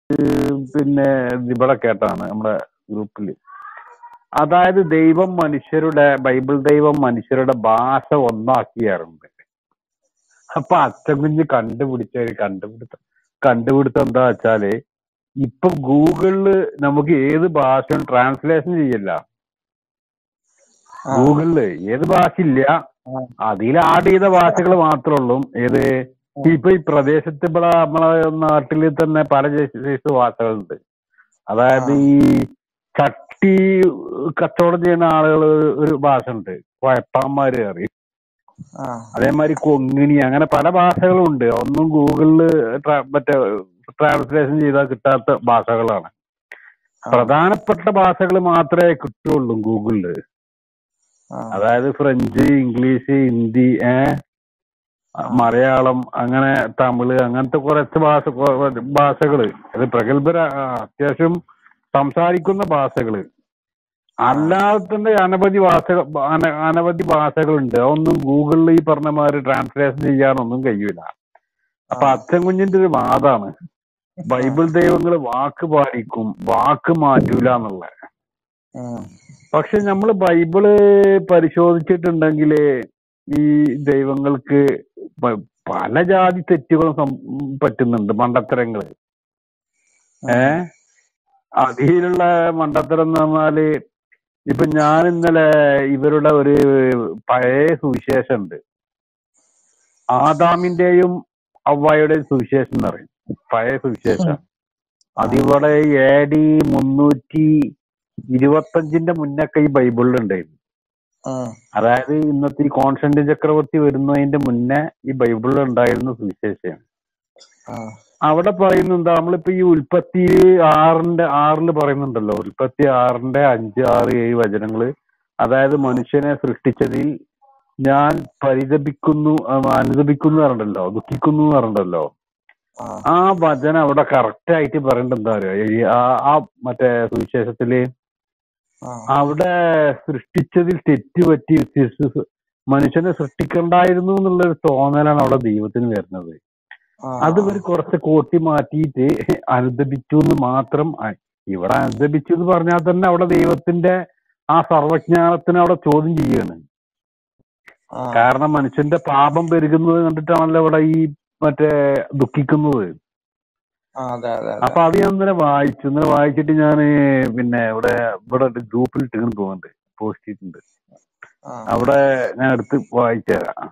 പിന്നെ ഇവിടെ കേട്ടാണ് നമ്മുടെ ഗ്രൂപ്പിൽ അതായത് ദൈവം മനുഷ്യരുടെ ബൈബിൾ ദൈവം മനുഷ്യരുടെ ഭാഷ ഒന്നാക്കിയാറുണ്ട് അപ്പൊ അച്ഛൻ കുഞ്ഞ് കണ്ടുപിടിച്ച ഒരു കണ്ടുപിടുത്തം കണ്ടുപിടുത്തം എന്താ വെച്ചാല് ഇപ്പൊ ഗൂഗിളില് നമുക്ക് ഏത് ഭാഷയും ട്രാൻസ്ലേഷൻ ചെയ്യില്ല ആ ഗൂഗിളില് ഏത് ഭാഷ ഇല്ല ആ അതിൽ ആഡ് ചെയ്ത ഭാഷകൾ മാത്രമേ ഉള്ളൂ ഏത് ഇപ്പൊ ഈ പ്രദേശത്ത് ഇവിടെ നമ്മളെ നാട്ടിൽ തന്നെ പല സൈസ് ഭാഷകളുണ്ട് അതായത് ആ ഈ ചട്ടി കച്ചവടം ചെയ്യുന്ന ആളുകൾ ഒരു ഭാഷ ഉണ്ട് കുഴപ്പന്മാര് അറിയും ആ അതേമാതിരി കൊങ്ങിണി അങ്ങനെ പല ഭാഷകളും ഉണ്ട് ഒന്നും ഗൂഗിളില് ട്രാ- മറ്റേ ട്രാൻസ്ലേഷൻ ചെയ്താൽ കിട്ടാത്ത ഭാഷകളാണ് ആ പ്രധാനപ്പെട്ട ഭാഷകൾ മാത്രമേ കിട്ടുള്ളൂ ഗൂഗിളില് ആ അതായത് ഫ്രഞ്ച് ഇംഗ്ലീഷ് ഹിന്ദി ഏ ആ മലയാളം അങ്ങനെ തമിഴ് അങ്ങനത്തെ കുറച്ച് ഭാഷ ഭാഷകള് അത് പ്രഗത്ഭര ആ, അത്യാവശ്യം സംസാരിക്കുന്ന ഭാഷകള് ആ അല്ലാതെ തന്നെ അനവധി ഭാഷ അന- അനവധി ഭാഷകളുണ്ട് അതൊന്നും ഗൂഗിളിൽ ഈ പറഞ്ഞ മാതിരി ട്രാൻസ്ലേഷൻ ചെയ്യാനൊന്നും കഴിയൂല ആ അപ്പൊ അച്ഛൻ കുഞ്ഞിന്റെ ഒരു വാദാണ് ബൈബിൾ ദൈവങ്ങൾ വാക്ക് പാലിക്കും വാക്ക് മാറ്റൂല എന്നുള്ള ഉം. പക്ഷെ നമ്മൾ ബൈബിള് പരിശോധിച്ചിട്ടുണ്ടെങ്കിൽ ഈ ദൈവങ്ങൾക്ക് പ- പല ജാതി തെറ്റുകളും സം- പറ്റുന്നുണ്ട് മണ്ടത്തരങ്ങള് ഏ ഉം. അതിലുള്ള മണ്ടത്തരം എന്ന് പറഞ്ഞാല് ഇപ്പൊ ഞാൻ ഇന്നലെ ഇവരുടെ ഒരു പഴയ സുവിശേഷം ഉണ്ട് ആദാമിന്റെയും അവ്വായുടെയും സുവിശേഷം എന്ന് പറയും പഴയ സുവിശേഷം ആ അതിവിടെ എ ഡി മുന്നൂറ്റി ഇരുപത്തഞ്ചിന്റെ മുന്നൊക്കെ ഈ ബൈബിളിൽ ഉണ്ടായിരുന്നു ഉം. അതായത് ഇന്നത്തെ ഈ കോൺസ്റ്റന്റൈൻ ചക്രവർത്തി വരുന്നതിന്റെ മുന്നേ ഈ ബൈബിളിൽ ഉണ്ടായിരുന്ന സുവിശേഷമാണ് ആ അവിടെ പറയുന്നുണ്ട് നമ്മളിപ്പോ ഈ ഉൽപ്പത്തി ആറിന്റെ ആറില് പറയുന്നുണ്ടല്ലോ ഉൽപ്പത്തി ആറിന്റെ അഞ്ച് ആറ് ഏഴ് വചനങ്ങള് അതായത് മനുഷ്യനെ സൃഷ്ടിച്ചതിൽ ഞാൻ പരിതപിക്കുന്നു ആ, അനുതപിക്കുന്നു പറഞ്ഞിട്ടുണ്ടല്ലോ ദുഃഖിക്കുന്നു പറഞ്ഞിട്ടുണ്ടല്ലോ ആ ആ വചനം അവിടെ കറക്റ്റ് ആയിട്ട് പറയേണ്ടത് എന്താ പറയുക ഈ ആ ആ മറ്റേ സുവിശേഷത്തില് ആ അവിടെ സൃഷ്ടിച്ചതിൽ തെറ്റുപറ്റി സൃഷ്ടി- മനുഷ്യനെ സൃഷ്ടിക്കണ്ടായിരുന്നു എന്നുള്ളൊരു തോന്നലാണ് അവിടെ ദൈവത്തിന് വരുന്നത് ആ അത് ഇവർ കുറച്ച് കൂട്ടി മാറ്റിയിട്ട് അനുദപിച്ചു എന്ന് മാത്രം ആ- ഇവിടെ അനുദപിച്ചു എന്ന് പറഞ്ഞാൽ തന്നെ അവിടെ ദൈവത്തിന്റെ ആ സർവജ്ഞാനത്തിന് അവിടെ ചോദ്യം ചെയ്യാണ് ആ കാരണം മനുഷ്യന്റെ പാപം പെരുകുന്നത് കണ്ടിട്ടാണല്ലോ ഇവിടെ ഈ മറ്റേ ദുഃഖിക്കുന്നത് ആ അതെ അതെ അതെ അപ്പൊ അത് ഞാൻ ഇന്നലെ വായിച്ചു ഇന്നലെ വായിച്ചിട്ട് ഞാൻ പിന്നെ ഇവിടെ ഇവിടെ ഗ്രൂപ്പിൽ ഇട്ടിങ്ങനെ തോന്നുന്നുണ്ട് പോസ്റ്റ് ചെയ്തിട്ടുണ്ട് ആ അവിടെ ഞാൻ എടുത്ത് വായിച്ചു തരാം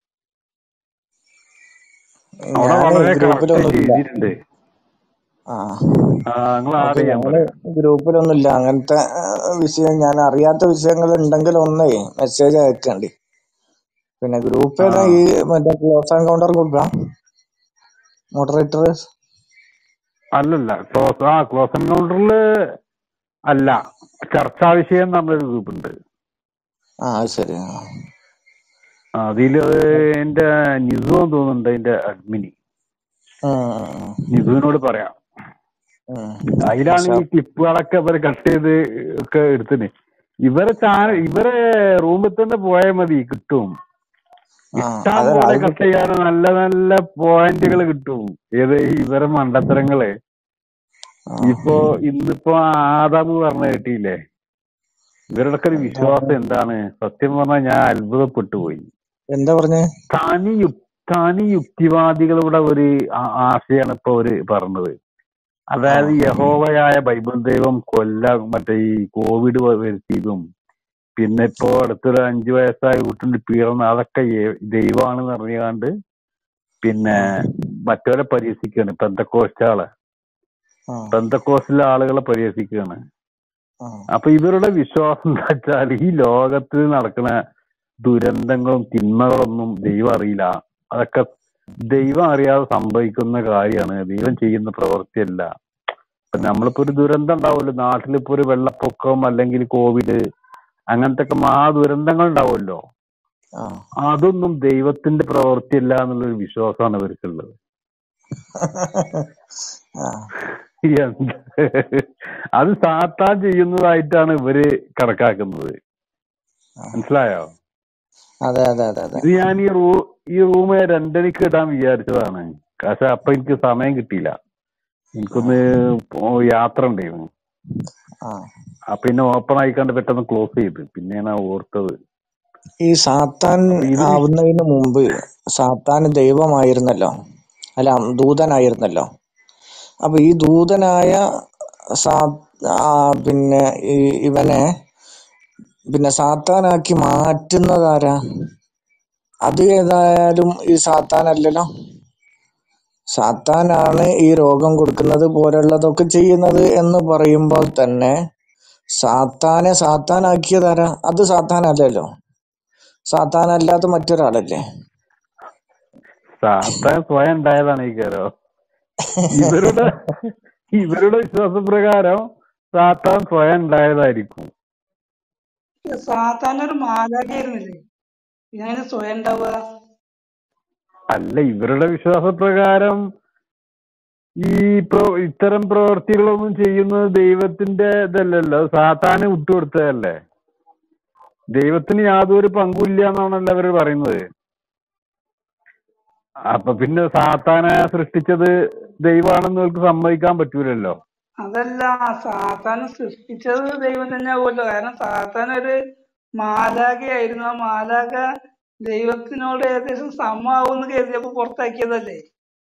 അവിടെ ഞാന് വളരെ കറക്റ്റ് ഗ്രൂപ്പിലൊന്നും ഇല്ല എഴുതിയിട്ടുണ്ട് ആ നിങ്ങൾ ഓക്കെ ആഡ് ചെയ്യാൻ ഞങ്ങള് പറയാം ഗ്രൂപ്പിലൊന്നും ഇല്ല അങ്ങനത്തെ ആ, വിഷയം ഞാൻ അറിയാത്ത വിഷയങ്ങൾ ഉണ്ടെങ്കിൽ ഒന്നേ മെസ്സേജ് അയക്കണ്ടി പിന്നെ ഗ്രൂപ്പ് ആ ഏതാ ഈ മറ്റേ ക്ലോസ് എൻകൗണ്ടർ ഗ്രൂപ്പാ മോഡറേറ്റർ അല്ലല്ല ക്ലോസ് ആ ക്ലോസ് എൻകൗണ്ടറില് അല്ല ചർച്ചാ വിഷയം എന്ന് പറഞ്ഞൊരു ഗ്രൂപ്പ് ഉണ്ട് ആ അത് ശരി ആ. അതില് എന്റെ നിസു എന്ന് തോന്നുന്നുണ്ട് അതിന്റെ അഡ്മിനി ഉം, നിസുവിനോട് പറയാം ഉം. അതിലാണ് പക്ഷെ ഈ ക്ലിപ്പുകളൊക്കെ ഇവര് കട്ട് ചെയ്ത് ഒക്കെ എടുത്തിന് ഇവരെ ചാനൽ ഇവരെ റൂമിൽ തന്നെ പോയാൽ മതി കിട്ടും ആ ഇഷ്ടം അതല്ല പോലെ അത് കട്ട് ചെയ്യാൻ നല്ല നല്ല പോയിന്റുകൾ കിട്ടും ഏത് ഇവരെ മണ്ടത്തരങ്ങള് ആ. ഇപ്പൊ ഇന്നിപ്പോ ആദാമ് പറഞ്ഞ കേട്ടില്ലേ ഇവരുടെ ഒക്കെ ഒരു വിശ്വാസം എന്താണ് സത്യം പറഞ്ഞാൽ ഞാൻ അത്ഭുതപ്പെട്ടു പോയി എന്താ പറഞ്ഞേ തനി യു- തനി യുക്തിവാദികളുടെ ഒരു ആ- ആശയാണ് ഇപ്പൊ അവര് പറഞ്ഞത് അതായത് ആ. യഹോവയായ ബൈബിൾ ദൈവം കൊല്ല മറ്റേ ഈ കോവിഡ് വ- വരുത്തിയതും പിന്നെ ഇപ്പോ അടുത്തൊരു അഞ്ചു വയസ്സായ കുട്ടിന്റെ പീഡനം അതൊക്കെ ഏ- ദൈവമാണെന്ന് അറിയാണ്ട് പിന്നെ മറ്റവരെ പരിഹസിക്കുകയാണ് പെന്തക്കോസ്റ്റാളെ ആ, പെന്തക്കോസ്റ്റിലെ ആളുകളെ പരിഹസിക്കുകയാണ് ആ, അപ്പൊ ഇവരുടെ വിശ്വാസം എന്താ വെച്ചാൽ ഈ ലോകത്ത് നടക്കുന്ന ദുരന്തങ്ങളും തിന്മകളൊന്നും ദൈവം അറിയില്ല അതൊക്കെ ദൈവം അറിയാതെ സംഭവിക്കുന്ന കാര്യമാണ് ദൈവം ചെയ്യുന്ന പ്രവൃത്തിയല്ല ഇപ്പൊ നമ്മളിപ്പോ ഒരു ദുരന്തം ഉണ്ടാവുമല്ലോ നാട്ടിലിപ്പോ ഒരു വെള്ളപ്പൊക്കം അല്ലെങ്കിൽ കോവിഡ് അങ്ങനത്തെ ഒക്കെ മഹാ ദുരന്തങ്ങൾ ഉണ്ടാവുമല്ലോ ആ. അതൊന്നും ദൈവത്തിന്റെ പ്രവൃത്തിയല്ല എന്നുള്ളൊരു വിശ്വാസമാണ് ഇവർക്കുള്ളത് ആ, എന്ത്? അത് സാത്താൻ ചെയ്യുന്നതായിട്ടാണ് ഇവര് കണക്കാക്കുന്നത് ആ. മനസ്സിലായോ അതെ അതെ അതെ അതെ ഇത് ഞാൻ ഈ റൂ ഈ റൂമ് രണ്ടരക്ക് ഇടാൻ വിചാരിച്ചതാണ് പക്ഷെ അപ്പൊ എനിക്ക് സമയം കിട്ടിയില്ല എനിക്കൊന്ന് പോ- യാത്ര ഉണ്ടായിരുന്നു ആ ആ പിന്നെ ഓപ്പൺ ആയിക്കാണ്ട് പെട്ടെന്ന് ക്ലോസ് ചെയ്ത് പിന്നെയാണ് ആ ഓർത്തത് ഈ സാത്താൻ അപ്പൊ ഇത് ആവുന്നതിന് മുമ്പ് സാത്താൻ ദൈവമായിരുന്നല്ലോ അല്ല ദൂതനായിരുന്നല്ലോ അപ്പൊ ഈ ദൂതനായ സാ ആ, പിന്നെ ഈ ഇവനെ പിന്നെ സാത്താനാക്കി മാറ്റുന്നതാരാ അത് ഏതായാലും ഈ സാത്താനല്ലല്ലോ സാത്താനാണ് ഈ രോഗം കൊടുക്കുന്നത് പോലുള്ളതൊക്കെ ചെയ്യുന്നത് എന്ന് പറയുമ്പോൾ തന്നെ സാത്താനെ സാത്താനാക്കിയതാരാ അത് സാത്താനല്ലല്ലോ സാത്താനല്ലാത്ത മറ്റൊരാളല്ലേ സാത്താൻ സ്വയം ഉണ്ടായതാണ് ഈ കയറോ ഇവരുടെ ഇവരുടെ വിശ്വാസപ്രകാരം സാത്താൻ സ്വയം ഉണ്ടായതായിരിക്കും സാത്താൻ ഒരു മാലാഖയായിരുന്നില്ലേ ഞാൻ സ്വയം ഉണ്ടാവുക അല്ല ഇവരുടെ വിശ്വാസപ്രകാരം ഈ പ്രോ ഇത്തരം പ്രവൃത്തികളൊന്നും ചെയ്യുന്നത് ദൈവത്തിന്റെ ഇതല്ലല്ലോ അത് സാത്താന് വിട്ടുകൊടുത്തതല്ലേ ദൈവത്തിന് യാതൊരു പങ്കുമില്ല എന്നാണല്ലോ അവർ പറയുന്നത് അപ്പൊ പിന്നെ സാത്താനെ സൃഷ്ടിച്ചത് ദൈവമാണെന്ന് അവർക്ക് സമ്മതിക്കാൻ പറ്റൂലല്ലോ അതല്ല സാത്താൻ സൃഷ്ടിച്ചത് ദൈവം തന്നെ ആവുമല്ലോ കാരണം സാത്താൻ ഒരു മാലാഖയായിരുന്നു ആ മാലാഖ ദൈവത്തിനോട് ഏകദേശം സമമാവുമെന്ന് കരുതിയപ്പോ പുറത്താക്കിയതല്ലേ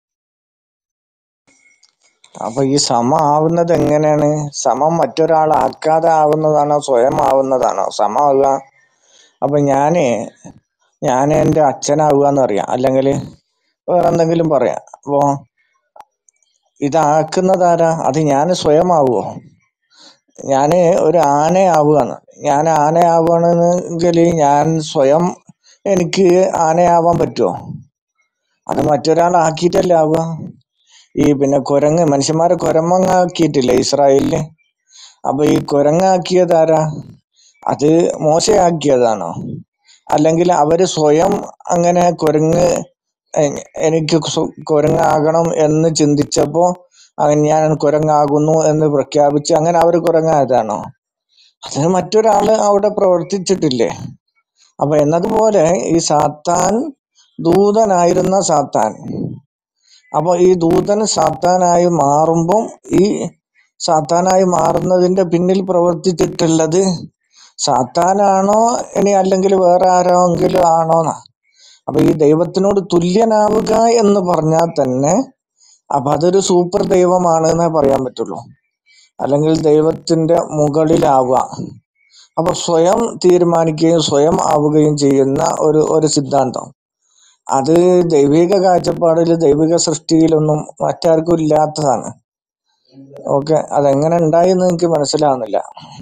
അപ്പൊ ഈ സമ ആവുന്നത് എങ്ങനെയാണ് സമം മറ്റൊരാളാക്കാതെ ആവുന്നതാണോ സ്വയം ആവുന്നതാണോ സമമാവുക അപ്പൊ ഞാന് ഞാൻ എൻ്റെ അച്ഛനാവുക എന്നറിയാം അല്ലെങ്കിൽ വേറെ എന്തെങ്കിലും പറയാം അപ്പോ ഇതാക്കുന്നതാരാ അത് ഞാൻ സ്വയം ആവുമോ ഞാന് ഒരു ആനയാവുകയാണ് ഞാൻ ആനയാവുകയാണെങ്കിൽ ഞാൻ സ്വയം എനിക്ക് ആനയാവാൻ പറ്റുമോ അത് മറ്റൊരാളാക്കിയിട്ടല്ലേ ആവുക ഈ പിന്നെ കുരങ്ങ് മനുഷ്യന്മാരെ കുരമങ്ങാക്കിയിട്ടില്ലേ ഇസ്രായേലില് അപ്പൊ ഈ കുരങ്ങാക്കിയതാരാ അത് മോശയാക്കിയതാണോ അല്ലെങ്കിൽ അവര് സ്വയം അങ്ങനെ കുരങ്ങ് എ- എനിക്ക് സു- കുരങ്ങാകണം എന്ന് ചിന്തിച്ചപ്പോ അങ്ങനെ ഞാൻ കുരങ്ങാകുന്നു എന്ന് പ്രഖ്യാപിച്ച് അങ്ങനെ അവർ കുരങ്ങായതാണോ അത് മറ്റൊരാള് അവിടെ പ്രവർത്തിച്ചിട്ടില്ലേ അപ്പൊ എന്നതുപോലെ ഈ സാത്താൻ ദൂതനായിരുന്ന സാത്താൻ അപ്പൊ ഈ ദൂതൻ സാത്താനായി മാറുമ്പം ഈ സാത്താനായി മാറുന്നതിന്റെ പിന്നിൽ പ്രവർത്തിച്ചിട്ടുള്ളത് സാത്താനാണോ ഇനി അല്ലെങ്കിൽ വേറെ ആരെങ്കിലും ആണോന്നാ അപ്പൊ ഈ ദൈവത്തിനോട് തുല്യനാവുക എന്ന് പറഞ്ഞാൽ തന്നെ അപ്പൊ അതൊരു സൂപ്പർ ദൈവമാണ് എന്നേ പറയാൻ പറ്റുള്ളൂ അല്ലെങ്കിൽ ദൈവത്തിന്റെ മുകളിലാവുക അപ്പൊ സ്വയം തീരുമാനിക്കുകയും സ്വയം ആവുകയും ചെയ്യുന്ന ഒരു ഒരു സിദ്ധാന്തം അത് ദൈവിക കാഴ്ചപ്പാടിൽ ദൈവിക സൃഷ്ടിയിലൊന്നും മറ്റാർക്കും ഇല്ലാത്തതാണ് ഓക്കെ അതെങ്ങനെ ഉണ്ടായി എന്ന് എനിക്ക് മനസ്സിലാവുന്നില്ല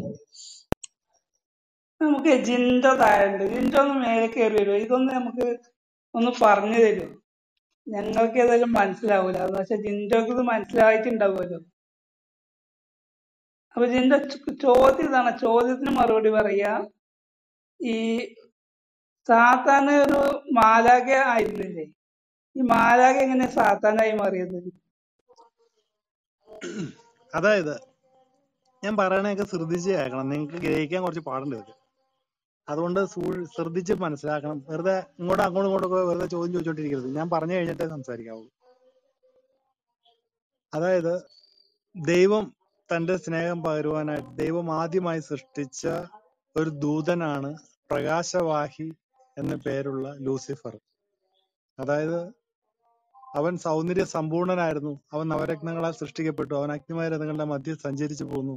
നമുക്ക് ജിൻഡോ താഴുണ്ട് ജിൻഡോ ഒന്ന് മേലെ കയറി വരുമോ ഇതൊന്ന് നമുക്ക് ഒന്ന് പറഞ്ഞു തരുമോ ഞങ്ങൾക്ക് ഏതായാലും മനസ്സിലാവൂല എന്ന് വെച്ചാൽ ജിൻഡോക്ക് ഇത് മനസ്സിലായിട്ടുണ്ടാവുമല്ലോ അപ്പൊ ജിൻഡോ ചോ- ചോദ്യം ഇതാണ് ചോദ്യത്തിന് മറുപടി പറയാ ഈ സാത്താന് ഒരു മാലാഖ ആയിരുന്നില്ലേ ഈ മാലാഖ എങ്ങനെ സാത്താനായി മാറിയത് അതായത് ഞാൻ പറയണതൊക്കെ ശ്രദ്ധിച്ച് കേൾക്കണം നിങ്ങൾക്ക് ഗ്രഹിക്കാൻ കുറച്ച് പാടുണ്ട് ഇതൊക്കെ അതുകൊണ്ട് സൂ- ശ്രദ്ധിച്ച് മനസ്സിലാക്കണം വെറുതെ ഇങ്ങോട്ടും അങ്ങോട്ടും ഇങ്ങോട്ടും ഒക്കെ വെറുതെ ചോദ്യം ചോദിച്ചോണ്ടിരിക്കരുത് ഞാൻ പറഞ്ഞു കഴിഞ്ഞിട്ടേ സംസാരിക്കാവുള്ളൂ അതായത് ദൈവം തന്റെ സ്നേഹം പകരുവാനായിട്ട് ദൈവം ആദ്യമായി സൃഷ്ടിച്ച ഒരു ദൂതനാണ് പ്രകാശവാഹി എന്ന പേരുള്ള ലൂസിഫർ അതായത് അവൻ സൗന്ദര്യ സമ്പൂർണനായിരുന്നു അവൻ നവരത്നങ്ങളാൽ സൃഷ്ടിക്കപ്പെട്ടു അവൻ അഗ്നിമയ രഥങ്ങളുടെ മധ്യ സഞ്ചരിച്ചു പോന്നു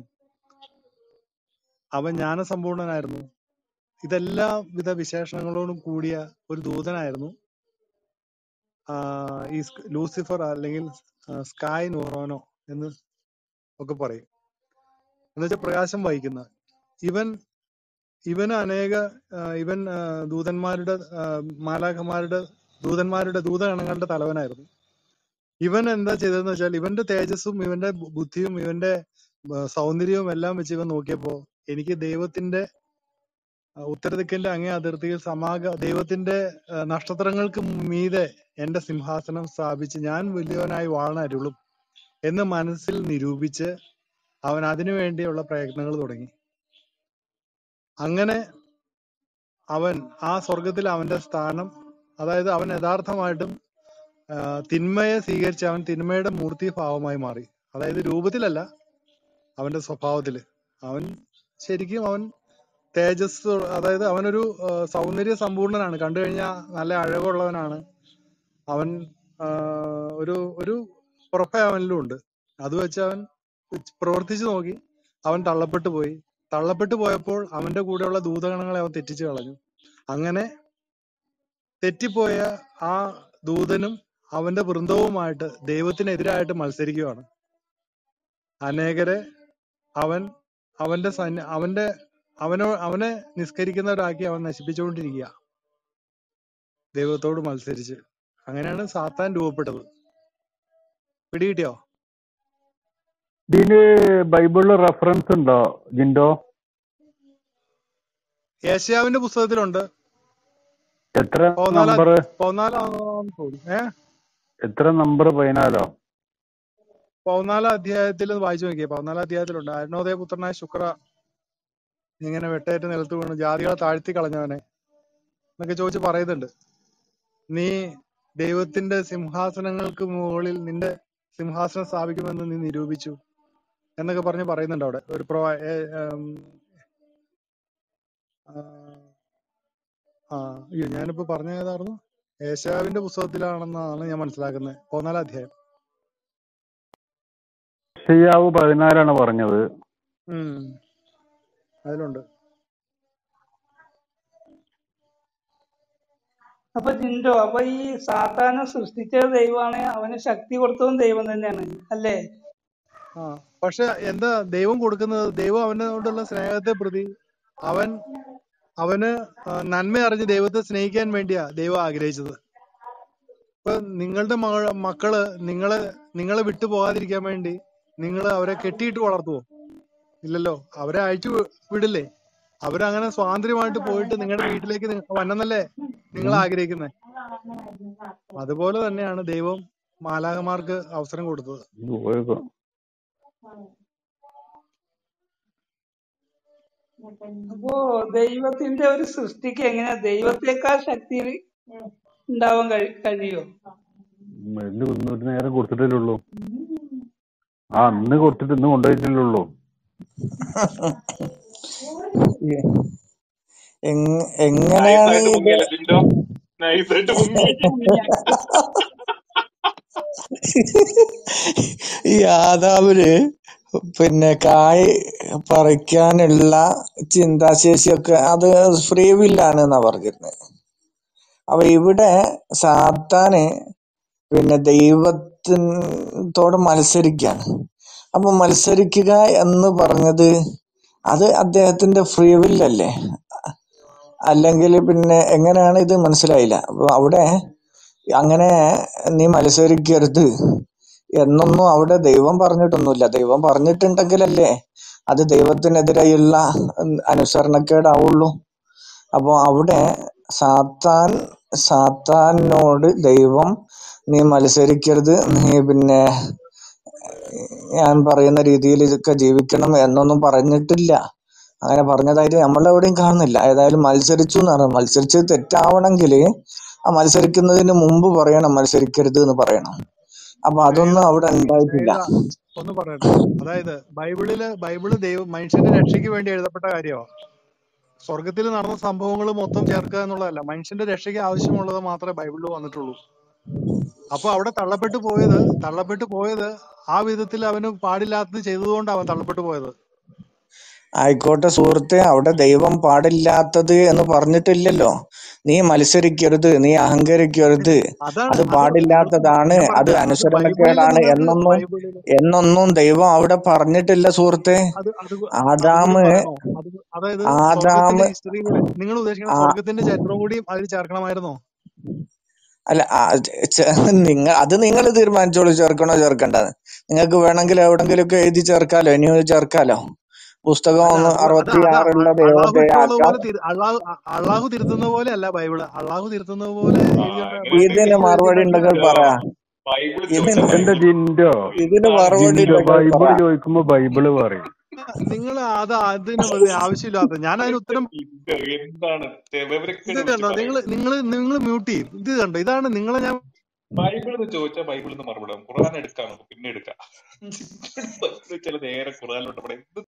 അവൻ ജ്ഞാനസമ്പൂർണനായിരുന്നു ഇതെല്ലാ വിധ വിശേഷണങ്ങളോടും കൂടിയ ഒരു ദൂതനായിരുന്നു ആ, ഈ സ്- ലൂസിഫർ അല്ലെങ്കിൽ ആ, സ്കായ് നൂറോനോ എന്ന് ഒക്കെ പറയും എന്നുവെച്ചാൽ പ്രകാശം വഹിക്കുന്ന ഇവൻ ഇവന് അനേക ആ, ഇവൻ ആ, ദൂതന്മാരുടെ ആ, മാലാഖമാരുടെ ദൂതന്മാരുടെ ദൂതഗണങ്ങളുടെ തലവനായിരുന്നു ഇവൻ എന്താ ചെയ്തതെന്ന് വെച്ചാൽ ഇവന്റെ തേജസ്സും ഇവന്റെ ബു- ബുദ്ധിയും ഇവന്റെ ആ, സൗന്ദര്യവും എല്ലാം വെച്ച് ഇവൻ നോക്കിയപ്പോ എനിക്ക് ദൈവത്തിന്റെ ആ, ഉത്തരദിക്കിന്റെ അങ്ങേ അതിർത്തിയിൽ സമാഗ ദൈവത്തിന്റെ ആ, നക്ഷത്രങ്ങൾക്ക് മീതെ എന്റെ സിംഹാസനം സ്ഥാപിച്ച് ഞാൻ വലിയവനായി വാഴണരുളും എന്ന് മനസ്സിൽ നിരൂപിച്ച് അവൻ അതിനു വേണ്ടിയുള്ള പ്രയത്നങ്ങൾ തുടങ്ങി അങ്ങനെ അവൻ ആ സ്വർഗത്തിൽ അവന്റെ സ്ഥാനം അതായത് അവൻ യഥാർത്ഥമായിട്ടും ആ, തിന്മയെ സ്വീകരിച്ച് അവൻ തിന്മയുടെ മൂർത്തിഭാവമായി മാറി അതായത് രൂപത്തിലല്ല അവന്റെ സ്വഭാവത്തില് അവൻ ശരിക്കും അവൻ തേജസ് അതായത് അവനൊരു ആ, സൗന്ദര്യ സമ്പൂർണനാണ് കണ്ടു കഴിഞ്ഞാൽ നല്ല അഴകുള്ളവനാണ് അവൻ ആ, ഒരു ഒരു പുറപ്പെ അവനിലും ഉണ്ട് അത് വെച്ച് അവൻ പ്രവർത്തിച്ചു നോക്കി അവൻ തള്ളപ്പെട്ടു പോയി തള്ളപ്പെട്ടു പോയപ്പോൾ അവന്റെ കൂടെയുള്ള ദൂതഗണങ്ങളെ അവൻ തെറ്റിച്ചു കളഞ്ഞു അങ്ങനെ തെറ്റിപ്പോയ ആ ദൂതനും അവന്റെ വൃന്ദവുമായിട്ട് ദൈവത്തിനെതിരായിട്ട് മത്സരിക്കുകയാണ് അനേകരെ അവൻ അവന്റെ സൈന്യ അവന്റെ അവനോ അവനെ നിസ്കരിക്കുന്നവരാക്കി അവൻ നശിപ്പിച്ചുകൊണ്ടിരിക്കുക ദൈവത്തോട് മത്സരിച്ച് അങ്ങനെയാണ് സാത്താൻ രൂപപ്പെട്ടത് പിടികിട്ടിയോ ഇതില് ബൈബിളില് റെഫറൻസ് ഉണ്ടോ ജിൻഡോ ഏഷ്യാവിന്റെ പുസ്തകത്തിലുണ്ട് എത്ര പതിനാലാം നമ്പർ പതിനാലാം തോന്നുന്നു ഏ എത്ര നമ്പർ പതിനാലോ പതിനാലാം അധ്യായത്തിൽ വായിച്ചു നോക്കിയേ പതിനാലാം അധ്യായത്തിലുണ്ട് അരുണോദയ പുത്രനായ ശുക്ര ഇങ്ങനെ വെട്ടേറ്റ് നിലത്ത് വീണ് ജാതികളെ താഴ്ത്തി കളഞ്ഞവനെ എന്നൊക്കെ ചോദിച്ച് പറയുന്നുണ്ട് നീ ദൈവത്തിന്റെ സിംഹാസനങ്ങൾക്ക് മുകളിൽ നിന്റെ സിംഹാസനം സ്ഥാപിക്കുമെന്ന് നീ നിരൂപിച്ചു എന്നൊക്കെ പറഞ്ഞ് പറയുന്നുണ്ട് അവിടെ ഒരു പ്രോ ഏ, ഉം, ആ ആ, അയ്യോ ഞാനിപ്പോ പറഞ്ഞ ഏതായിരുന്നു ഏഷ്യാവിന്റെ പുസ്തകത്തിലാണെന്നാണ് ഞാൻ മനസ്സിലാക്കുന്നത് പതിനാലാം അധ്യായം ഷെയ്യാവ് പതിനാലാണ് പറഞ്ഞത് ഉം അതിലുണ്ട് അപ്പൊ ജിൻഡോ അപ്പൊ ഈ സാത്താനെ സൃഷ്ടിച്ചത് ദൈവമാണ് അവന് ശക്തി കൊടുത്തതും ദൈവം തന്നെയാണ് അല്ലേ ആ പക്ഷെ എന്താ ദൈവം കൊടുക്കുന്നത് ദൈവം അവനോടുള്ള സ്നേഹത്തെ പ്രതി അവൻ അവന് ആ, നന്മ അറിഞ്ഞ് ദൈവത്തെ സ്നേഹിക്കാൻ വേണ്ടിയാ ദൈവം ആഗ്രഹിച്ചത് ഇപ്പൊ നിങ്ങളുടെ മക മക്കള് നിങ്ങളെ നിങ്ങളെ വിട്ടു പോകാതിരിക്കാൻ വേണ്ടി നിങ്ങൾ അവരെ കെട്ടിയിട്ട് വളർത്തുവോ ഇല്ലല്ലോ അവരെ അയച്ചു വി- വിടില്ലേ അവരങ്ങനെ സ്വാതന്ത്ര്യമായിട്ട് പോയിട്ട് നിങ്ങളുടെ വീട്ടിലേക്ക് നി- വന്നെന്നല്ലേ നിങ്ങൾ ആഗ്രഹിക്കുന്നത് അതുപോലെ തന്നെയാണ് ദൈവം മാലാകമാർക്ക് അവസരം കൊടുത്തത് ഇത് പോയേക്കോ. അപ്പോ ദൈവത്തിന്റെ ഒരു സൃഷ്ടിക്ക് എങ്ങനെ ദൈവത്തെക്കാൾ ശക്തി ഉണ്ടാവാൻ കഴി കഴിയോ മരുന്ന് ഇന്ന് ഒരു നേരം കൊടുത്തിട്ടല്ലേ ഉള്ളൂ ആ അന്ന് കൊടുത്തിട്ട് ഇന്ന് കൊണ്ടുപോയിട്ടല്ലേ ഉള്ളൂ എങ്- എങ്ങനെയാണ് നൈസായിട്ട് ഇത് മുങ്ങിയല്ലേ ജിൻഡോ നൈസായിട്ട് മുങ്ങി ഈ ആദാമിന് പിന്നെ കായ് പറിക്കാനുള്ള ചിന്താശേഷിയൊക്കെ അത് ഫ്രീ വില്ലാണ് എന്നാ പറഞ്ഞിരുന്നത് അപ്പൊ ഇവിടെ സാത്താന് പിന്നെ ദൈവത്തിനോട് മത്സരിക്കാണ് അപ്പൊ മത്സരിക്കുക എന്ന് പറഞ്ഞത് അത് അദ്ദേഹത്തിന്റെ ഫ്രീ വില്ലല്ലേ അല്ലെങ്കിൽ പിന്നെ എങ്ങനെയാണ് ഇത് മനസ്സിലായില്ല അപ്പൊ അവിടെ അങ്ങനെ നീ മത്സരിക്കരുത് എന്നൊന്നും അവിടെ ദൈവം പറഞ്ഞിട്ടൊന്നുമില്ല ദൈവം പറഞ്ഞിട്ടുണ്ടെങ്കിലല്ലേ അത് ദൈവത്തിനെതിരെയുള്ള ഉം, അനുസരണക്കേടാവുള്ളൂ അപ്പൊ അവിടെ സാത്താൻ സാത്താനോട് ദൈവം നീ മത്സരിക്കരുത് നീ പിന്നെ ഞാൻ പറയുന്ന രീതിയിൽ ഇതൊക്കെ ജീവിക്കണം എന്നൊന്നും പറഞ്ഞിട്ടില്ല അങ്ങനെ പറഞ്ഞതായിട്ട് നമ്മൾ എവിടെയും കാണുന്നില്ല ഏതായാലും മത്സരിച്ചു എന്ന് പറഞ്ഞു മത്സരിച്ചത് തെറ്റാവണമെങ്കിൽ ആ മത്സരിക്കുന്നതിന് മുമ്പ് പറയണം മത്സരിക്കരുത് എന്ന് പറയണം അപ്പൊ അതൊന്നും സ്നേഹ അവിടെ ഉണ്ടായിട്ടില്ല സ്നേഹ ഒന്ന് പറയട്ടെ അതായത് ബൈബിളില് ബൈബിള് ദൈവം മനുഷ്യന്റെ രക്ഷയ്ക്ക് വേണ്ടി എഴുതപ്പെട്ട കാര്യമാണ് സ്വർഗത്തിൽ നടന്ന സംഭവങ്ങൾ മൊത്തം ചേർക്കുക എന്നുള്ളതല്ല മനുഷ്യന്റെ രക്ഷയ്ക്ക് ആവശ്യമുള്ളത് മാത്രമേ ബൈബിളിൽ വന്നിട്ടുള്ളൂ അപ്പൊ അവിടെ തള്ളപ്പെട്ടു പോയത് തള്ളപ്പെട്ടു പോയത് ആ വിധത്തിൽ അവന് പാടില്ലാത്തത് ചെയ്തതുകൊണ്ട് അവൻ തള്ളപ്പെട്ടു പോയത് ആയിക്കോട്ടെ സുഹൃത്തെ അവിടെ ദൈവം പാടില്ലാത്തത് എന്ന് പറഞ്ഞിട്ടില്ലല്ലോ നീ മത്സരിക്കരുത് നീ അഹങ്കരിക്കരുത് അതാണ് അത് അത് അത് പാടില്ലാത്തതാണ് ഞാൻ അത് പറഞ്ഞത് അത് ബൈബിളിൽ അനുസരണക്കേടാണ് നിങ്ങൾക്ക് എന്നൊന്നും ബൈബിളിൽ എന്നൊന്നും ദൈവം അവിടെ പറഞ്ഞിട്ടില്ല സുഹൃത്തെ അത് അത് അതുകൂടി ആദാമ് പറയണോ അത് അതായത് സ്വർഗത്തിന്റെ ആദാമ് ഹിസ്റ്ററിയും കൂടെ നിങ്ങൾ ഉദ്ദേശിക്കുന്ന ആ സ്വർഗത്തിന്റെ ചരിത്രം കൂടിയും അതിൽ ചേർക്കണമായിരുന്നോ അല്ല ആ, ചെ- നിങ്ങൾ അത് നിങ്ങൾ തീരുമാനിച്ചോളൂ ചേർക്കണോ ചേർക്കണ്ടെന്ന് നിങ്ങൾക്ക് വേണമെങ്കിൽ എവിടെങ്കിലും ഒക്കെ എഴുതി ചേർക്കാലോ ഇനി ചേർക്കാലോ പുസ്തകം അല്ല ഒന്ന് അത് അത് അറുപത്തി അത് ആറുള്ള അ- അള്ളാഹു ദൈവത്തെ ഇഷ്ടമുള്ള ആക്കാം പോലെ തിരു- അള്ളാഹു അ- അള്ളാഹു തിരുത്തുന്ന പോലെ അല്ല ബൈബിള് അള്ളാഹു തിരുത്തുന്നത് പോലെ ആ എഴുതി അങ്ങനെയാണെങ്കിൽ ഇതിന് ബൈബിൾ മറുപടി എഴുതിണ്ടാക്കിയ ഉണ്ടെങ്കിൽ ജിൻഡോ പറ ബൈബിൾ ഇതിന് ചോദിച്ച എന്റെ ബൈബിൾ ജിൻഡോ ഇതിന് എന്താണ് മറുപടി ജിൻഡോ ഉണ്ടെങ്കിൽ പറ ബൈബിള് ചോദിക്കുമ്പോ ബൈബിള് പറയും നിങ്ങൾ അത് അതിന് ഒരു ആവശ്യമില്ലാത്ത ഞാൻ അതിന് ഉത്തരം ജിൻഡോ എന്താണ് ഇത് തെവരക്കേട് വിളിച്ച് കണ്ടോ നിങ്ങൾ പറയുന്നത് നിങ്ങൾ നിങ്ങൾ മ്യൂട്ട് ചെയ്യും ഇത് കണ്ടോ ഇതാണ് നിങ്ങളെ ഞാൻ ബൈബിൾ എന്ന് ചോദിച്ചാൽ ബൈബിളിൽ നിന്ന് മറുപടി ഖുർആൻ എടുക്കാം നമുക്ക് പിന്നെ എടുക്കാം ചില നേരെ ഖുർആനിലോട്ട് പറയാം